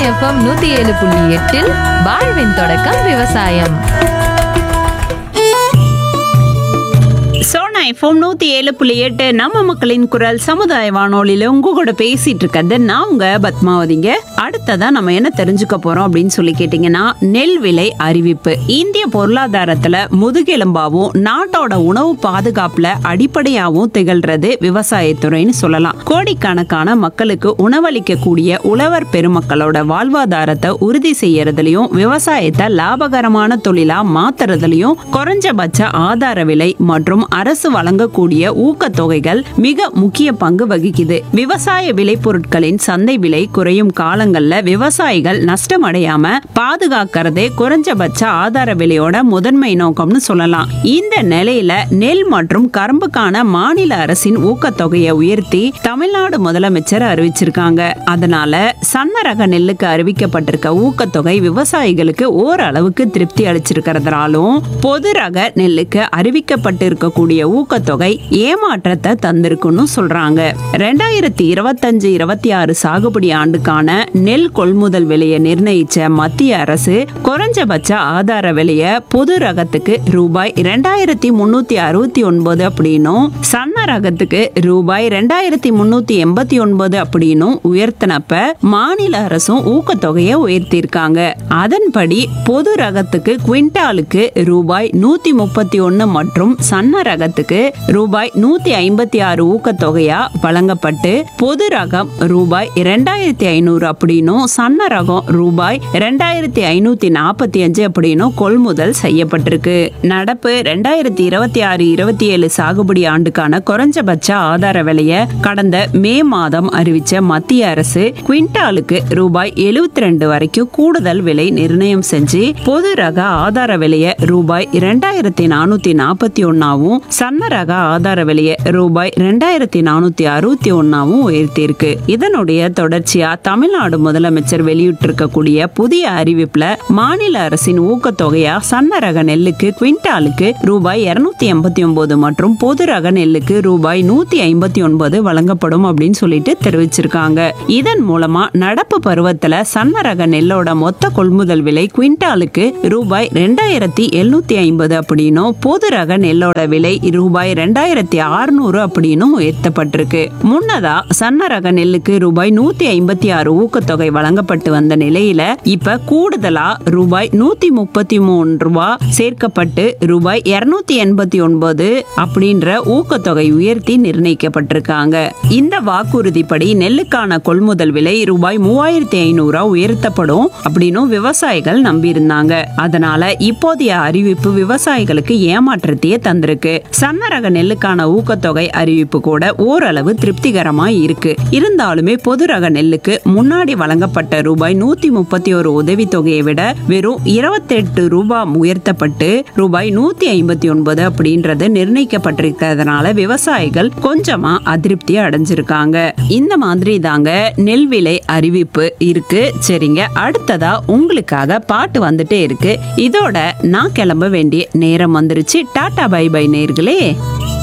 FM நூத்தி ஏழு புள்ளி எட்டில் வாழ்வின் தொடக்கம் விவசாயம் சோனா எஃப்எம் நூத்தி ஏழு புள்ளி எட்டு நம்ம மக்களின் குரல் சமுதாய வானொலியில உங்க கூட பேசிட்டு இருக்கிறது நான் உங்க பத்மாவதிங்க அடுத்ததா நம்ம என்ன தெரிஞ்சுக்க போறோம் அப்படின்னு சொல்லி கேட்டீங்கன்னா நெல் விலை அறிவிப்பு இந்திய பொருளாதாரத்துல முதுகெலும்பாவும் நாட்டோட உணவு பாதுகாப்புல அடிப்படையாவும் திகழ்றது விவசாயத்துறைன்னு சொல்லலாம் கோடிக்கணக்கான மக்களுக்கு உணவளிக்கக்கூடிய உழவர் பெருமக்களோட வாழ்வாதாரத்தை உறுதி செய்யறதுலயும் விவசாயத்தை லாபகரமான தொழிலா மாத்துறதுலயும் குறைஞ்சபட்ச ஆதார விலை மற்றும் அரசு வழங்கக்கூடிய ஊக்கத்தொகைகள் மிக முக்கிய பங்கு வகிக்குது விவசாய விளைபொருட்களின் சந்தை விலை குறையும் காலங்கள்ல விவசாயிகள் நஷ்டமடையாம பாதுகாக்கிறதே குறைஞ்சபட்ச ஆதார விலையோட முதன்மை நோக்கம்னு சொல்லலாம் இந்த நிலையில நெல் மற்றும் கரும்புக்கான மாநில அரசின் ஊக்கத்தொகையை உயர்த்தி தமிழ்நாடு முதலமைச்சர் அறிவிச்சிருக்காங்க அதனால சன்ன ரக நெல்லுக்கு அறிவிக்கப்பட்டிருக்க ஊக்கத்தொகை விவசாயிகளுக்கு ஓரளவுக்கு திருப்தி அளிச்சிருக்கிறதுனாலும் பொது ரக நெல்லுக்கு அறிவிக்கப்பட்டிருக்கக்கூடிய ஊக்கத்தொகை ஏமாற்றத்தை தந்திருக்குன்னு சொல்றாங்க ரெண்டாயிரத்தி இருபத்தஞ்சு இருபத்தி ஆறு சாகுபடி ஆண்டுக்கான நெல் கொள்முதல் விலையை நிர்ணயிச்ச மத்திய அரசு குறைஞ்சபட்ச ஆதார விலைய பொது ரகத்துக்கு ரூபாய் ரெண்டாயிரத்தி முன்னூத்தி அறுபத்தி ஒன்பது அப்படின்னும் சன்ன ரகத்துக்கு ரூபாய் ரெண்டாயிரத்தி முன்னூத்தி எண்பத்தி ஒன்பது அப்படின்னும் உயர்த்தினப்ப மாநில அரசும் ஊக்கத்தொகையை உயர்த்தியிருக்காங்க அதன்படி பொது ரகத்துக்கு குவிண்டாலுக்கு ரூபாய் நூத்தி முப்பத்தி ஒன்னு மற்றும் சன்ன ரகத்துக்கு ரூபாய் நூத்தி ஐம்பத்தி ஆறு ஊக்கத்தொகையா வழங்கப்பட்டு பொது ரகம் ரூபாய் இரண்டாயிரத்தி ஐநூறு அப்படின்னும் சன்ன ரகம் ரூபாய் ரெண்டாயிரத்தி ஐநூத்தி நாற்பத்தி அஞ்சு அப்படின்னும் கொள்முதல் செய்யப்பட்டிருக்கு நடப்பு ரெண்டாயிரத்தி இருபத்தி ஆறு இருபத்தி ஏழு சாகுபடி ஆண்டுக்கான குறைஞ்சபட்ச ஆதார விலைய கடந்த மே மாதம் அறிவிச்ச மத்திய அரசு குவிண்டாலுக்கு ரூபாய் எழுபத்தி ரெண்டு வரைக்கும் கூடுதல் விலை நிர்ணயம் செஞ்சு பொது ரக ஆதார விலைய ரூபாய் இரண்டாயிரத்தி நானூத்தி நாற்பத்தி ஒன்னாவும் சன்ன ரக ஆதார விலைய ரூபாய் ரெண்டாயிரத்தி நானூத்தி அறுபத்தி ஒன்னாவும் உயர்த்தியிருக்கு இதனுடைய தொடர்ச்சியா தமிழ்நாடு முதலமைச்சர் வெளியிட்டிருக்கக்கூடிய புதிய அறிவிப்புல மாநில அரசின் ஊக்கத்தொகையா சன்ன ரக நெல்லுக்கு குவிண்டாலுக்கு ரூபாய் இருநூத்தி எண்பத்தி ஒன்பது மற்றும் பொது ரக நெல்லுக்கு ரூபாய் நூத்தி ஐம்பத்தி ஒன்பது வழங்கப்படும் அப்படின்னு சொல்லிட்டு தெரிவிச்சிருக்காங்க இதன் மூலமா நடப்பு பருவத்துல சன்ன ரக நெல்லோட மொத்த கொள்முதல் விலை குவிண்டாலுக்கு ரூபாய் ரெண்டாயிரத்தி எழுநூத்தி ஐம்பது அப்படின்னும் பொது ரக நெல்லோட விலை ரூபாய் ரெண்டாயிரத்தி அறுநூறு அப்படின்னும் உயர்த்தப்பட்டிருக்கு முன்னதா சன்ன ரக நெல்லுக்கு ரூபாய் நூத்தி ஐம்பத்தி ஆறு ஊக்கத்தொகை வழங்கப்பட்டு வந்த நிலையில இப்ப கூடுதலா ரூபாய் நூத்தி முப்பத்தி மூணு ரூபாய் சேர்க்கப்பட்டு ரூபாய் இருநூத்தி எண்பத்தி ஒன்பது அப்படின்ற ஊக்கத்தொகை உயர்த்தி நிர்ணயிக்கப்பட்டிருக்காங்க இந்த வாக்குறுதிப்படி நெல்லுக்கான கொள்முதல் விலை ரூபாய் மூவாயிரத்தி ஐநூறா உயர்த்தப்படும் அப்படின்னு விவசாயிகள் நம்பியிருந்தாங்க அதனால இப்போதைய அறிவிப்பு விவசாயிகளுக்கு ஏமாற்றத்தையே தந்திருக்கு சன்ன ரக நெல்லுக்கான ஊக்கத்தொகை அறிவிப்பு கூட ஓரளவு திருப்திகரமா இருக்கு இருந்தாலுமே பொது ரக நெல்லுக்கு முன்னாடி வழங்கப்பட்ட ரூபாய் நூத்தி முப்பத்தி ஒரு உதவித்தொகையை விட வெறும் இருபத்தெட்டு ரூபாய் உயர்த்தப்பட்டு ரூபாய் நூத்தி ஐம்பத்தி ஒன்பது அப்படின்றது நிர்ணயிக்கப்பட்டிருக்கிறதுனால விவசாயிகள் கொஞ்சமா அதிருப்தி அடைஞ்சிருக்காங்க இந்த மாதிரி தாங்க நெல் விலை அறிவிப்பு இருக்கு சரிங்க அடுத்ததா உங்களுக்காக பாட்டு வந்துட்டே இருக்கு இதோட நான் கிளம்ப வேண்டிய நேரம் வந்துருச்சு டாடா பை பை நேர்களே